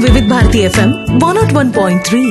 Vividh Bharati FM one nought one point three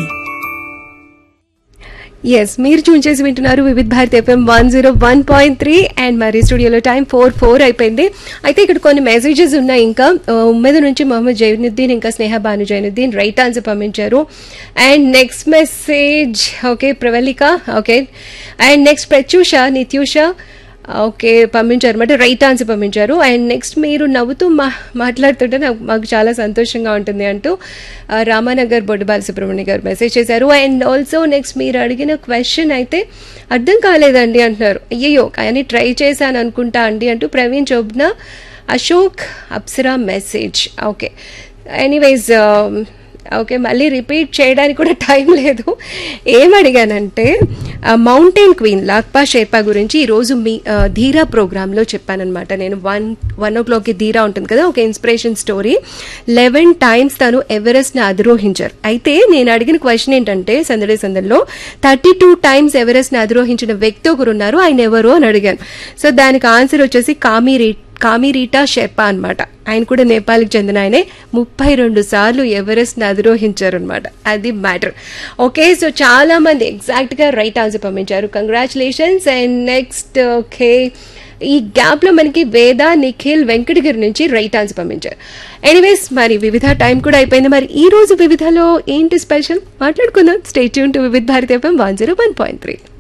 yes మీరు tune చేసి వింటున్నారు Vividh Bharati FM one zero one point three and మరి స్టూడియోలో టైం ఫోర్ ఫోర్ అయిపోయింది అయితే ఇక్కడ కొన్ని మెసేజెస్ ఉన్నాయి ఇంకా ఆ, ఉమ్మేద నుంచి మొహమ్మద్ జైనుద్దీన్ ఇంకా స్నేహ భాను జైనుద్దీన్ రైట్ ఆన్సర్ పంపించారు and next message okay Pravalika okay and next Pratyusha Nityusha okay పంపించారు అనమాట రైట్ ఆన్సర్ పంపించారు అండ్ నెక్స్ట్ మీరు నవ్వుతూ మా మాట్లాడుతుంటే నాకు మాకు చాలా సంతోషంగా ఉంటుంది అంటూ ఆ, రామానగర్ బొడ్డుబాల సుబ్రహ్మణ్య గారు మెసేజ్ చేశారు అండ్ ఆల్సో నెక్స్ట్ మీరు అడిగిన క్వశ్చన్ అయితే అర్థం కాలేదండి అంటున్నారు అయ్యయ్యో కానీ ట్రై చేశాను అనుకుంటా అండి అంటూ Praveen Chobna Ashok Apsara message okay anyways okay మళ్ళీ రిపీట్ చేయడానికి కూడా టైం లేదు ఏం అడిగానంటే మౌంటైన్ క్వీన్ లాక్పా షేర్పా గురించి ఈరోజు మీ ఆ, ధీరా ప్రోగ్రాంలో చెప్పానమాట నేను వన్ వన్ ఓ క్లాక్కి ధీరా ఉంటుంది కదా ఒక ఇన్స్పిరేషన్ స్టోరీ లెవెన్ టైమ్స్ తను ఎవరెస్ట్ని అధిరోహించారు అయితే నేను అడిగిన క్వశ్చన్ ఏంటంటే సందడి సందడిలో థర్టీ టూ టైమ్స్ ఎవరెస్ట్ని అధిరోహించిన వ్యక్తి ఒకరు ఉన్నారు ఆయన ఎవరు అని అడిగాను సో దానికి ఆన్సర్ వచ్చేసి కామిరీ కామిరీటా షెర్పా అన్నమాట ఆయన కూడా నేపాల్కి చెందిన ఆయనే ముప్పై రెండు సార్లు ఎవరెస్ట్ని అధిరోహించారు అనమాట అది మ్యాటర్ ఓకే సో చాలా మంది ఎగ్జాక్ట్గా రైట్ ఆన్సర్ పంపించారు కంగ్రాచులేషన్స్ అండ్ నెక్స్ట్ ఓకే ఈ గ్యాప్లో మనకి వేద నిఖిల్ వెంకటగిరి నుంచి రైట్ ఆన్సర్ పంపించారు ఎనీవేస్ మరి వివిధ టైం కూడా అయిపోయింది మరి ఈ రోజు వివిధలో ఏంటి స్పెషల్ మాట్లాడుకుందాం స్టేట్ యూన్ to Vividh Bharati FM one zero one point three